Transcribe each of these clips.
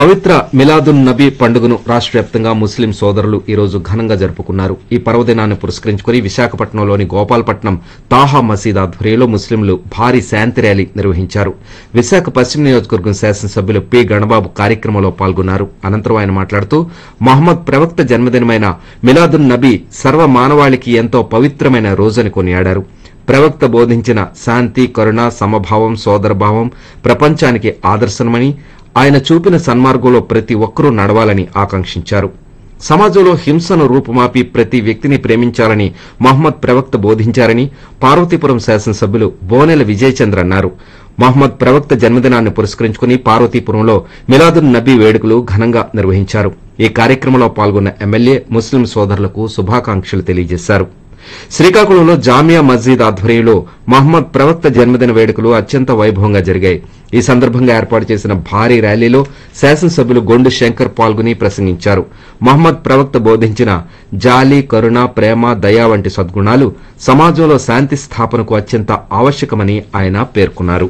పవిత్ర మిలాదున్ నబీ పండుగను రాష్ట్ర వ్యాప్తంగా ముస్లిం సోదరులు ఈ రోజు ఘనంగా జరుపుకున్నారు ఈ పర్వదినాన్ని పురస్కరించుకుని విశాఖపట్నంలోని గోపాలపట్నం తాహా మసీద్ ఆధ్వర్యంలో ముస్లింలు భారీ శాంతి ర్యాలీ నిర్వహించారు విశాఖ పశ్చిమ నియోజకవర్గం శాసనసభ్యులు పి గణబాబు కార్యక్రమంలో పాల్గొన్నారు అనంతరం ఆయన మాట్లాడుతూ మహమ్మద్ ప్రవక్త జన్మదినమైన మిలాదున్ నబీ సర్వ మానవాళికి ఎంతో పవిత్రమైన రోజని కొనియాడారు ప్రవక్త బోధించిన శాంతి కరుణ సమభావం సోదరభావం ప్రపంచానికి ఆదర్శనమని ఆయన చూపిన సన్మార్గంలో ప్రతి ఒక్కరూ నడవాలని ఆకాంక్షించారు సమాజంలో హింసను రూపుమాపి ప్రతి వ్యక్తిని ప్రేమించాలని మహమ్మద్ ప్రవక్త బోధించారని పార్వతీపురం శాసనసభ్యులు బోనెల విజయచంద్ర అన్నారు మహమ్మద్ ప్రవక్త జన్మదినాన్ని పురస్కరించుకుని పార్వతీపురంలో మిలాదున్ నబీ వేడుకలు ఘనంగా నిర్వహించారు ఈ కార్యక్రమంలో పాల్గొన్న ఎమ్మెల్యే ముస్లిం సోదరులకు శుభాకాంక్షలు తెలియజేశారు శ్రీకాకుళంలో జామియా మస్జీద్ ఆధ్వర్యంలో మహమ్మద్ ప్రవక్త జన్మదిన వేడుకలు అత్యంత వైభవంగా జరిగాయి ఈ సందర్భంగా ఏర్పాటు చేసిన భారీ ర్యాలీలో శాసనసభ్యులు గొండు శంకర్ పాల్గొని ప్రసంగించారు మహమ్మద్ ప్రవక్త బోధించిన జాలి కరుణ ప్రేమ దయ వంటి సద్గుణాలు సమాజంలో శాంతి స్థాపనకు అత్యంత ఆవశ్యకమని ఆయన పేర్కొన్నారు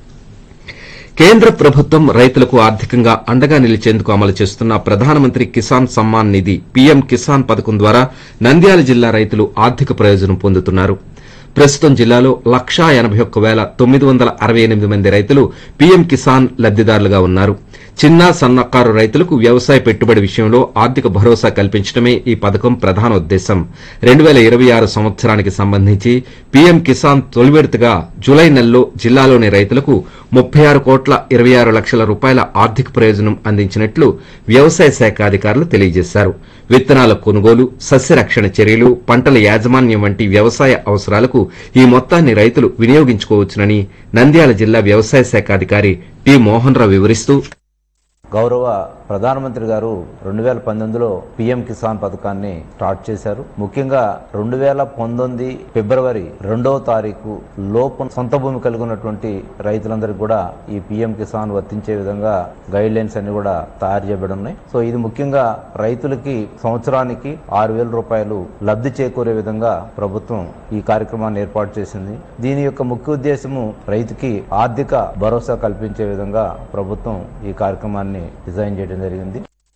కేంద్ర ప్రభుత్వం రైతులకు ఆర్థికంగా అండగా నిలిచేందుకు అమలు చేస్తున్న ప్రధానమంత్రి కిసాన్ సమ్మాన్ నిధి పీఎం కిసాన్ పథకం ద్వారా నంద్యాల జిల్లా రైతులు ఆర్థిక ప్రయోజనం పొందుతున్నారు ప్రస్తుతం జిల్లాలో లక్షా ఎనబై ఒక్క వేల తొమ్మిది వందల అరవై ఎనిమిది మంది రైతులు పీఎం కిసాన్ లబ్దిదారులుగా ఉన్నారు చిన్న సన్నకారు రైతులకు వ్యవసాయ పెట్టుబడి విషయంలో ఆర్థిక భరోసా కల్పించడమే ఈ పథకం ప్రధాన ఉద్దేశం రెండు వేల ఇరవై ఆరు సంవత్సరానికి సంబంధించి పీఎం కిసాన్ తొలి విడతగా జూలై నెలలో జిల్లాలోని రైతులకు ముప్పై ఆరు కోట్ల ఇరవై ఆరు లక్షల రూపాయల ఆర్థిక ప్రయోజనం అందించినట్లు వ్యవసాయ శాఖ అధికారులు తెలియజేశారు విత్తనాల కొనుగోలు సస్యరక్షణ చర్యలు పంటల యాజమాన్యం వంటి వ్యవసాయ అవసరాలకు ఈ మొత్తాన్ని రైతులు వినియోగించుకోవచ్చునని నంద్యాల జిల్లా వ్యవసాయ శాఖ అధికారి టి మోహన్ రావు వివరిస్తూ గౌరవ ప్రధానమంత్రి గారు రెండు వేల పంతొమ్మిదిలో పిఎం కిసాన్ పథకాన్ని స్టార్ట్ చేశారు ముఖ్యంగా రెండు వేల పంతొమ్మిది ఫిబ్రవరి రెండవ తారీఖు లోపు సొంత భూమి కలిగి ఉన్నటువంటి రైతులందరికీ కూడా ఈ పిఎం కిసాన్ వర్తించే విధంగా గైడ్ లైన్స్ అన్ని కూడా తయారు చేయబడి ఉన్నాయి సో ఇది ముఖ్యంగా రైతులకి సంవత్సరానికి ఆరు వేల రూపాయలు లబ్ధి చేకూరే విధంగా ప్రభుత్వం ఈ కార్యక్రమాన్ని ఏర్పాటు చేసింది దీని యొక్క ముఖ్య ఉద్దేశము రైతుకి ఆర్థిక భరోసా కల్పించే విధంగా ప్రభుత్వం ఈ కార్యక్రమాన్ని డిజైన్ చేయడం జరిగింది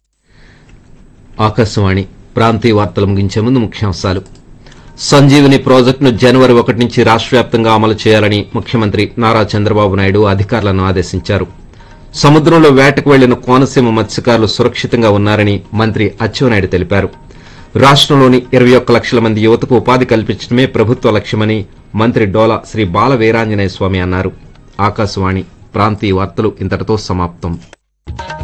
ఆకాశవాణి ప్రాంతీయ వార్తలు ముగించే ముందు ముఖ్యాంశాలు సంజీవిని ప్రాజెక్టును జనవరి ఒకటి నుంచి రాష్ట్ర వ్యాప్తంగా అమలు చేయాలని ముఖ్యమంత్రి నారా చంద్రబాబు నాయుడు అధికారులను ఆదేశించారు సముద్రంలో వేటకు వెళ్లిన కోనసీమ మత్స్యకారులు సురక్షితంగా ఉన్నారని మంత్రి అచ్చెన్నాయుడు తెలిపారు రాష్ట్రంలోని ఇరవై ఒక్క లక్షల మంది యువతకు ఉపాధి కల్పించడమే ప్రభుత్వ లక్ష్యమని మంత్రి డోలా శ్రీ బాల వీరాంజనేయ స్వామి అన్నారు ఆకాశవాణి ప్రాంతీయ వార్తలు ఇంతటితో సమాప్తం